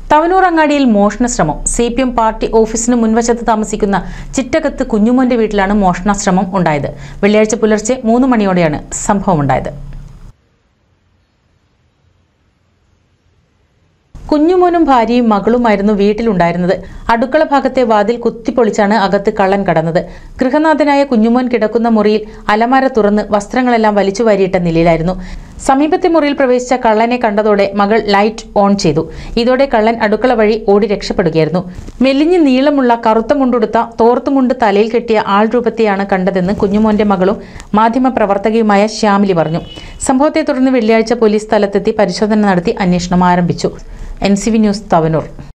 തവനൂർ അങ്ങാടിയിൽ മോഷണശ്രമം C P M party ഓഫീസിന് മുൻവശത്ത് താമസിക്കുന്ന ചിറ്റകത്ത് കുഞ്ഞുമോന്റെ വീട്ടിലാണ് മോഷണശ്രമം ഉണ്ടായത് വെള്ളിയാഴ്ച പുലർച്ചെ മൂന്ന് മണിയോടെയാണ് സംഭവമുണ്ടായത് കുഞ്ഞുമോനും ഭാര്യയും മകളുമായിരുന്നു വീട്ടിലുണ്ടായിരുന്നത് അടുക്കള ഭാഗത്തെ വാതിൽ കുത്തിപ്പൊളിച്ചാണ് അകത്ത് കള്ളൻ കടന്നത് ഗൃഹനാഥനായ കുഞ്ഞുമോൻ കിടക്കുന്ന മുറിയിൽ അലമാര തുറന്ന് വസ്ത്രങ്ങളെല്ലാം വലിച്ചു വാരിയിട്ട നിലയിലായിരുന്നു സമീപത്തെ മുറിയിൽ പ്രവേശിച്ച കള്ളനെ കണ്ടതോടെ മകൾ ലൈറ്റ് ഓൺ ചെയ്തു ഇതോടെ കള്ളൻ അടുക്കള വഴി ഓടി രക്ഷപ്പെടുകയായിരുന്നു മെലിഞ്ഞ് നീളമുള്ള കറുത്ത മുണ്ടുടുത്ത തോർത്തുമുണ്ട് തലയിൽ കെട്ടിയ ആൾ രൂപത്തെയാണ് കണ്ടതെന്ന് കുഞ്ഞുമോന്റെ മകളും മാധ്യമപ്രവർത്തകയുമായ ശ്യാമിലി പറഞ്ഞു സംഭവത്തെ തുടർന്ന് വെള്ളിയാഴ്ച പോലീസ് സ്ഥലത്തെത്തി പരിശോധന നടത്തി അന്വേഷണം ആരംഭിച്ചു N C V news Thavanur